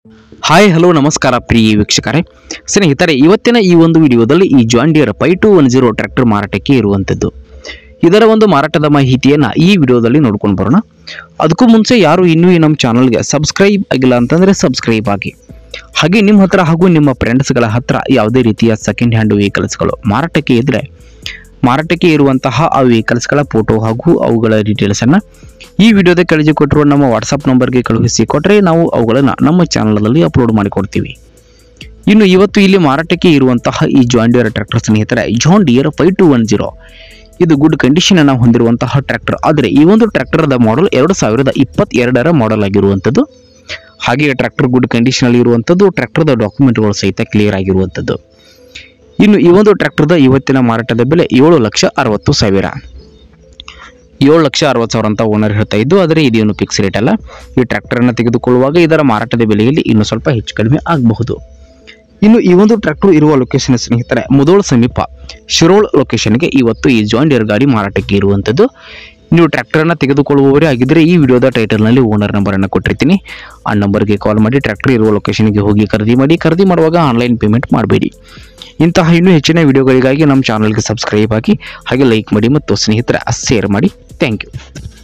hi hello ನಮಸ್ಕಾರ ಪ್ರಿಯ ವೀಕ್ಷಕರೇ ಸ್ನೇಹಿತರೆ ಇವತ್ತಿನ ಈ ಒಂದು ವಿಡಿಯೋದಲ್ಲಿ ಈ John Deere five two one zero tractor ಮಾರಾಟಕ್ಕೆ ಇರುವಂಥದ್ದು ಇದರ ಒಂದು ಮಾರಾಟದ ಮಾಹಿತಿಯನ್ನು ಈ ವಿಡಿಯೋದಲ್ಲಿ ನೋಡ್ಕೊಂಡು ಬರೋಣ ಅದಕ್ಕೂ ಮುಂಚೆ ಯಾರು ಇನ್ನೂ ಈ ನಮ್ಮ ಚಾನಲ್ಗೆ ಸಬ್ಸ್ಕ್ರೈಬ್ ಆಗಿಲ್ಲ ಅಂತಂದರೆ ಸಬ್ಸ್ಕ್ರೈಬ್ ಆಗಿ ಹಾಗೆ ನಿಮ್ಮ ಹತ್ರ ಹಾಗೂ ನಿಮ್ಮ ಫ್ರೆಂಡ್ಸ್ಗಳ ಹತ್ರ ಯಾವುದೇ ರೀತಿಯ ಸೆಕೆಂಡ್ ಹ್ಯಾಂಡ್ ವೆಹಿಕಲ್ಸ್ಗಳು ಮಾರಾಟಕ್ಕೆ ಇದ್ದರೆ ಮಾರಾಟಕ್ಕೆ ಇರುವಂತಹ ಆ ವೆಹಿಕಲ್ಸ್ಗಳ ಫೋಟೋ ಹಾಗೂ ಅವುಗಳ ಡೀಟೇಲ್ಸನ್ನು ಈ ವಿಡಿಯೋದ ಕೆಳಗೆ ಕೊಟ್ಟಿರುವ ನಮ್ಮ ವಾಟ್ಸಪ್ ನಂಬರ್ಗೆ ಕಳುಹಿಸಿ ಕೊಟ್ಟರೆ ನಾವು ಅವುಗಳನ್ನು ನಮ್ಮ ಚಾನಲಲ್ಲಿ ಅಪ್ಲೋಡ್ ಮಾಡಿಕೊಡ್ತೀವಿ ಇನ್ನು ಇವತ್ತು ಇಲ್ಲಿ ಮಾರಾಟಕ್ಕೆ ಇರುವಂತಹ ಈ ಜಾನ್ ಡಿಯರ್ ಟ್ರ್ಯಾಕ್ಟರ್ ಸ್ನೇಹಿತರೆ John Deere five two one zero ಇದು ಗುಡ್ ಕಂಡೀಷನ್ ಅನ್ನು ಹೊಂದಿರುವಂತಹ ಟ್ರ್ಯಾಕ್ಟರ್ ಆದರೆ ಈ ಒಂದು ಟ್ರ್ಯಾಕ್ಟರ್ದ ಮಾಡೆಲ್ ಎರಡು ಸಾವಿರದ ಇಪ್ಪತ್ತೆರಡರ ಮಾಡೆಲ್ ಆಗಿರುವಂಥದ್ದು ಹಾಗೆ ಟ್ರ್ಯಾಕ್ಟರ್ ಗುಡ್ ಕಂಡೀಷನ್ ಅಲ್ಲಿ ಇರುವಂಥದ್ದು ಟ್ರ್ಯಾಕ್ಟರ್ದ ಡಾಕ್ಯುಮೆಂಟ್ಗಳು ಸಹಿತ ಕ್ಲಿಯರ್ ಆಗಿರುವಂಥದ್ದು ಇನ್ನು ಈ ಒಂದು ಟ್ರ್ಯಾಕ್ಟರ್ದ ಇವತ್ತಿನ ಮಾರಾಟದ ಬೆಲೆ ಏಳು ಲಕ್ಷ ಅರವತ್ತು ಸಾವಿರ ಏಳು ಲಕ್ಷ ಅರವತ್ತು ಸಾವಿರ ಅಂತ ಓನರ್ ಹೇಳ್ತಾ ಇದ್ದು ಆದರೆ ಇದೇನು ಫಿಕ್ಸ್ ರೇಟ್ ಅಲ್ಲ ಈ ಟ್ರ್ಯಾಕ್ಟರನ್ನು ತೆಗೆದುಕೊಳ್ಳುವಾಗ ಇದರ ಮಾರಾಟದ ಬೆಲೆಯಲ್ಲಿ ಇನ್ನೂ ಸ್ವಲ್ಪ ಹೆಚ್ಚು ಕಡಿಮೆ ಆಗಬಹುದು ಇನ್ನು ಈ ಒಂದು ಟ್ರ್ಯಾಕ್ಟರ್ ಇರುವ ಲೊಕೇಶನ್ ಸ್ನೇಹಿತರೆ ಮುದೋಳ್ ಸಮೀಪ ಶಿರೋಳ್ ಲೊಕೇಶನ್ಗೆ ಇವತ್ತು ಈ ಜಾಯಿಂಟ್ ಏರ್ ಗಾಡಿ ಮಾರಾಟಕ್ಕೆ ಇರುವಂಥದ್ದು ನೀವು ಟ್ರ್ಯಾಕ್ಟರನ್ನು ತೆಗೆದುಕೊಳ್ಳುವವರೇ ಆಗಿದ್ದರೆ ಈ ವಿಡಿಯೋದ ಟೈಟಲ್ನಲ್ಲಿ ಓನರ್ ನಂಬರನ್ನು ಕೊಟ್ಟಿರ್ತೀನಿ ಆ ನಂಬರ್ಗೆ ಕಾಲ್ ಮಾಡಿ ಟ್ರ್ಯಾಕ್ಟರ್ ಇರುವ ಲೊಕೇಶನ್ಗೆ ಹೋಗಿ ಖರೀದಿ ಮಾಡಿ ಖರೀದಿ ಮಾಡುವಾಗ ಆನ್ಲೈನ್ ಪೇಮೆಂಟ್ ಮಾಡಬೇಡಿ ಇಂತಹ ಇನ್ನೂ ಹೆಚ್ಚಿನ ವಿಡಿಯೋಗಳಿಗಾಗಿ ನಮ್ಮ ಚಾನಲ್ಗೆ ಸಬ್ಸ್ಕ್ರೈಬ್ ಆಗಿ ಹಾಗೆ ಲೈಕ್ ಮಾಡಿ ಮತ್ತು ಸ್ನೇಹಿತರ ಶೇರ್ ಮಾಡಿ ಥ್ಯಾಂಕ್ ಯು